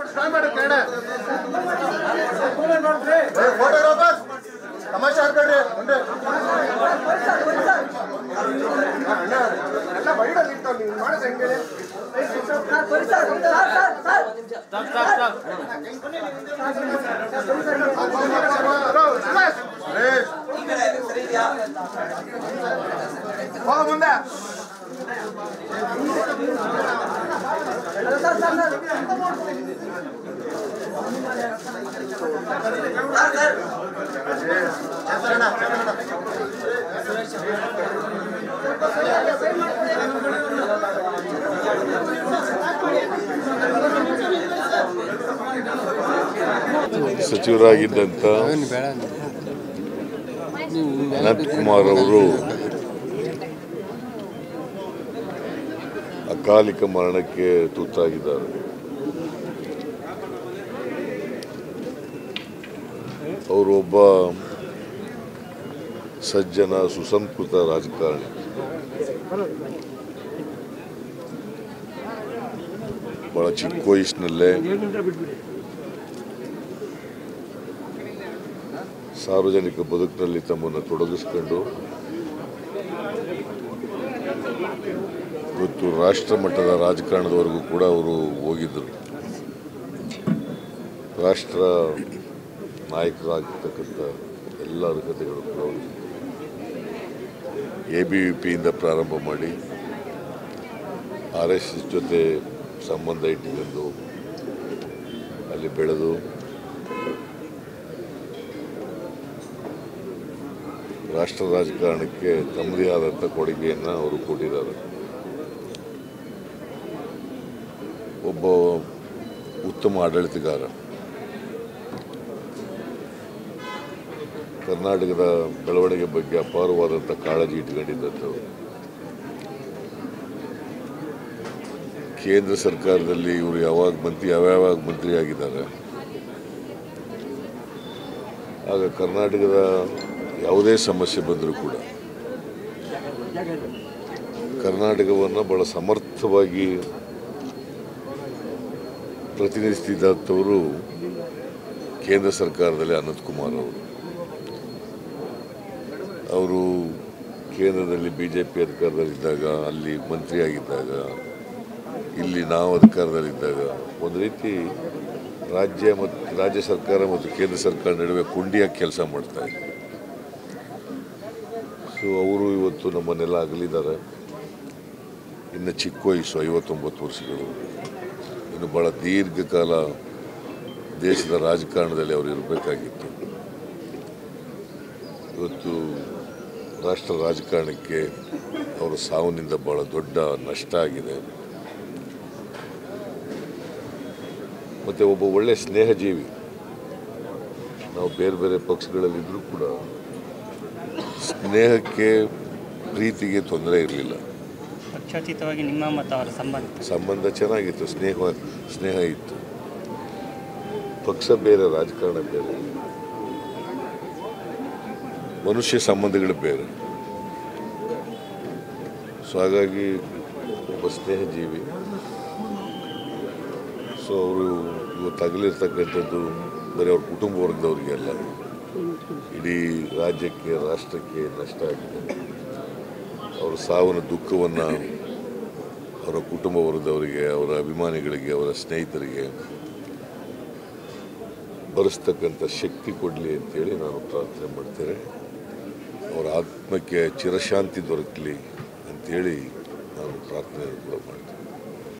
photographers ತಮಾಷೆ ಆಡ್ಬೇಡ್ರಿ ಮುಂದೆ ಎಲ್ಲ ಬೈಡಲ್ಲಿ ಇರ್ತಾವ ನೀವು ಮಾಡಿದ್ರೆ ಹೆಂಗೆ ಹೋಗ ಮುಂದೆ ಚಂದ್ರಣ್ಣ ಚಂದ್ರಣ್ಣ ಸಚಿವರಾಗಿದ್ದಂಥ ಅನಂತ್ ಕುಮಾರ್ ಅವರು ಅಕಾಲಿಕ ಮರಣಕ್ಕೆ ತುತ್ತಾಗಿದ್ದಾರೆ ಅವರು ಒಬ್ಬ ಸಜ್ಜನ ಸುಸಂಸ್ಕೃತ ರಾಜಕಾರಣಿ ಬಹಳ ಚಿಕ್ಕ ವಯಸ್ಸಿನಲ್ಲೇ ಸಾರ್ವಜನಿಕ ಬದುಕಿನಲ್ಲಿ ತಮ್ಮನ್ನು ತೊಡಗಿಸ್ಕೊಂಡು ಇವತ್ತು ರಾಷ್ಟ್ರ ಮಟ್ಟದ ರಾಜಕಾರಣದವರೆಗೂ ಕೂಡ ಅವರು ಹೋಗಿದ್ದರು ರಾಷ್ಟ್ರ ನಾಯಕರಾಗಿರ್ತಕ್ಕಂಥ ಎಲ್ಲ ಅರ್ಹತೆಗಳು ಕೂಡ ಅವರಿಗೆ ಎ ಬಿ ವಿ ಪಿಯಿಂದ ಪ್ರಾರಂಭ ಮಾಡಿ ಆರ್ ಎಸ್ ಎಸ್ ಜೊತೆ ಸಂಬಂಧ ಇಟ್ಟುಕೊಂಡು ಅಲ್ಲಿ ಬೆಳೆದು ರಾಷ್ಟ್ರ ರಾಜಕಾರಣಕ್ಕೆ ತಮ್ಮದೇ ಆದಂಥ ಕೊಡುಗೆಯನ್ನು ಅವರು ಕೊಟ್ಟಿದ್ದಾರೆ ಒಬ್ಬ ಉತ್ತಮ ಆಡಳಿತಗಾರ ಕರ್ನಾಟಕದ ಬೆಳವಣಿಗೆ ಬಗ್ಗೆ ಅಪಾರವಾದಂಥ ಕಾಳಜಿ ಇಟ್ಕೊಂಡಿದ್ದಂಥವ್ರು ಕೇಂದ್ರ ಸರ್ಕಾರದಲ್ಲಿ ಇವರು ಯಾವಾಗ ಮಂತ್ರಿ ಯಾವ್ಯಾವಾಗ ಮಂತ್ರಿ ಆಗಿದ್ದಾರೆ ಆಗ ಕರ್ನಾಟಕದ ಯಾವುದೇ ಸಮಸ್ಯೆ ಬಂದರೂ ಕೂಡ ಕರ್ನಾಟಕವನ್ನು ಬಹಳ ಸಮರ್ಥವಾಗಿ ಪ್ರತಿನಿಧಿಸಿದಂಥವರು ಕೇಂದ್ರ ಸರ್ಕಾರದಲ್ಲಿ ಅನಂತ್ ಕುಮಾರ್ ಅವರು ಅವರು ಕೇಂದ್ರದಲ್ಲಿ ಬಿ ಜೆ ಪಿ ಅಧಿಕಾರದಲ್ಲಿದ್ದಾಗ ಅಲ್ಲಿ ಮಂತ್ರಿಯಾಗಿದ್ದಾಗ ಇಲ್ಲಿ ನಾವು ಅಧಿಕಾರದಲ್ಲಿದ್ದಾಗ ಒಂದು ರೀತಿ ರಾಜ್ಯ ಮತ್ತು ರಾಜ್ಯ ಸರ್ಕಾರ ಮತ್ತು ಕೇಂದ್ರ ಸರ್ಕಾರ ನಡುವೆ ಕೊಂಡಿಯಾಗಿ ಕೆಲಸ ಮಾಡ್ತಾ ಇದ್ರು ಸೊ ಅವರು ಇವತ್ತು ನಮ್ಮನ್ನೆಲ್ಲ ಅಗಲಿದ್ದಾರೆ ಇನ್ನು ಚಿಕ್ಕ ವಯಸ್ಸು ಐವತ್ತೊಂಬತ್ತು ವರ್ಷಗಳು ಇನ್ನು ಭಾಳ ದೀರ್ಘಕಾಲ ದೇಶದ ರಾಜಕಾರಣದಲ್ಲಿ ಅವರು ಇರಬೇಕಾಗಿತ್ತು ಇವತ್ತು ರಾಷ್ಟ್ರ ರಾಜಕಾರಣಕ್ಕೆ ಅವರ ಸಾವಿನಿಂದ ಭಾಳ ದೊಡ್ಡ ನಷ್ಟ ಆಗಿದೆ ಮತ್ತು ಒಬ್ಬ ಒಳ್ಳೆಯ ಸ್ನೇಹಜೀವಿ ನಾವು ಬೇರೆ ಬೇರೆ ಪಕ್ಷಗಳಲ್ಲಿದ್ದರೂ ಕೂಡ ಸ್ನೇಹಕ್ಕೆ ಪ್ರೀತಿಗೆ ತೊಂದರೆ ಇರಲಿಲ್ಲ ಪಕ್ಷಾತೀತವಾಗಿ ನಿಮ್ಮ ಮತ್ತು ಅವರ ಸಂಬಂಧ ಸಂಬಂಧ ಚೆನ್ನಾಗಿತ್ತು ಸ್ನೇಹ ಸ್ನೇಹ ಇತ್ತು ಪಕ್ಷ ಬೇರೆ ರಾಜಕಾರಣ ಬೇರೆ ಮನುಷ್ಯ ಸಂಬಂಧಗಳು ಬೇರೆ ಸೊ ಹಾಗಾಗಿ ಒಬ್ಬ ಸ್ನೇಹಜೀವಿ ಸೊ ಅವರು ಇವತ್ತು ಅಗಲಿರ್ತಕ್ಕಂಥದ್ದು ಬರೀ ಅವ್ರ ಕುಟುಂಬ ವರ್ಗದವ್ರಿಗೆ ಅಲ್ಲ ಇಡೀ ರಾಜ್ಯಕ್ಕೆ ರಾಷ್ಟ್ರಕ್ಕೆ ನಷ್ಟ ಆಗಿದೆ ಅವರ ಸಾವಿನ ದುಃಖವನ್ನು ಅವರ ಕುಟುಂಬ ವರ್ಗದವರಿಗೆ ಅವರ ಅಭಿಮಾನಿಗಳಿಗೆ ಅವರ ಸ್ನೇಹಿತರಿಗೆ ಭರಿಸ್ತಕ್ಕಂಥ ಶಕ್ತಿ ಕೊಡಲಿ ಅಂತೇಳಿ ನಾನು ಪ್ರಾರ್ಥನೆ ಮಾಡ್ತೇನೆ ಅವರ ಆತ್ಮಕ್ಕೆ ಚಿರಶಾಂತಿ ದೊರಕಲಿ ಅಂತೇಳಿ ನಾನು ಪ್ರಾರ್ಥನೆ ಕೂಡ ಮಾಡ್ತೇನೆ